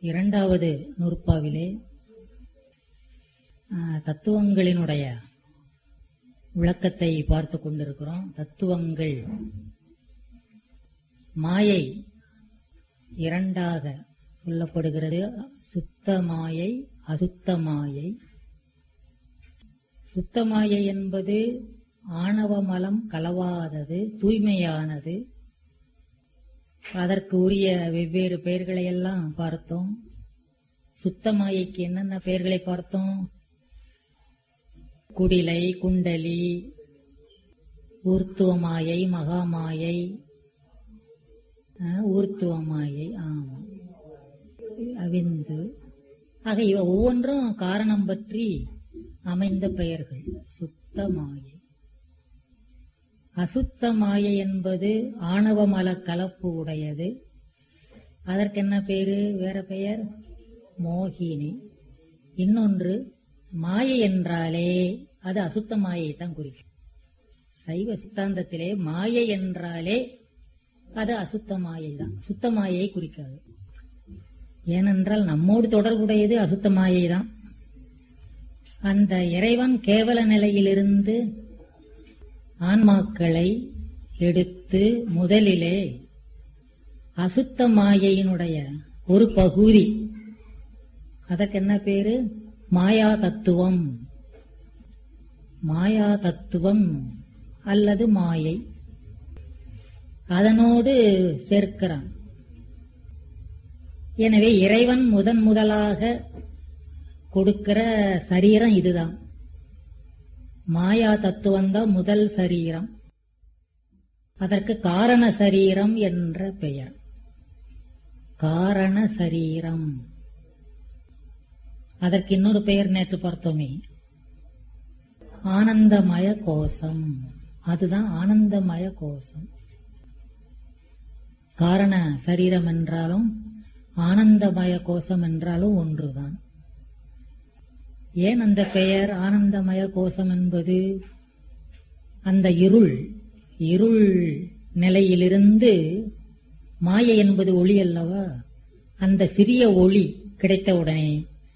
இரண்டாவது நூற்பாவிலே ஆ, தத்துவங்களினுடைய விளக்கத்தை பார்த்து கொண்டிருக்கிறோம் தத்துவங்கள் மாயை இரண்டாக சொல்லப்படுகிறது சுத்த மாயை அசுத்த மாயை சுத்த மாயை என்பது ஆணவ மலம் கலவாதது தூய்மையானது அதற்கு உரிய வெவ்வேறு பெயர்களை எல்லாம் பார்த்தோம் சுத்த மாயைக்கு என்னென்ன பெயர்களை பார்த்தோம் குடிலை குண்டலி ஊர்த்துவ மாயை மகாமாயை அஹ், ஊர்த்துவ மாயை ஆமா அவிந்து ஆக இவ ஒவ்வொன்றும் காரணம் பற்றி அமைந்த பெயர்கள் சுத்த மாயை அசுத்த மாயை என்பது ஆணவ மல கலப்பு உடையது அதற்கு என்ன பேரு வேற பெயர் மோகினி இன்னொன்று மாயை என்றாலே அது அசுத்த மாயை தான் குறிக்கும் சைவ சித்தாந்தத்திலே மாயை என்றாலே அது அசுத்த மாயை தான் சுத்த மாயை குறிக்காது ஏனென்றால் நம்மோடு தொடர்புடையது அசுத்த மாயை தான் அந்த இறைவன் கேவல நிலையிலிருந்து ஆன்மாக்களை எடுத்து முதலிலே அசுத்த மாயையினுடைய ஒரு பகுதி அதற்கு என்ன பேரு மாயா தத்துவம் மாயா தத்துவம் அல்லது மாயை அதனோடு சேர்க்கிறான் எனவே இறைவன் முதன் முதலாக கொடுக்கிற சரீரம் இதுதான் மாயா தத்துவம் தான் முதல் சரீரம் அதற்கு காரண சரீரம் என்ற பெயர் காரண சரீரம் அதற்கு இன்னொரு பெயர் நேற்று பார்த்தோமே ஆனந்தமய கோஷம் அதுதான் ஆனந்தமய கோஷம் காரண சரீரம் என்றாலும் ஆனந்தமய கோஷம் என்றாலும் ஒன்றுதான் ஏன் அந்த பெயர் ஆனந்தமய கோஷம் என்பது அந்த இருள் இருள் நிலையிலிருந்து மாயை என்பது ஒளி அல்லவா அந்த சிறிய ஒளி கிடைத்தவுடனே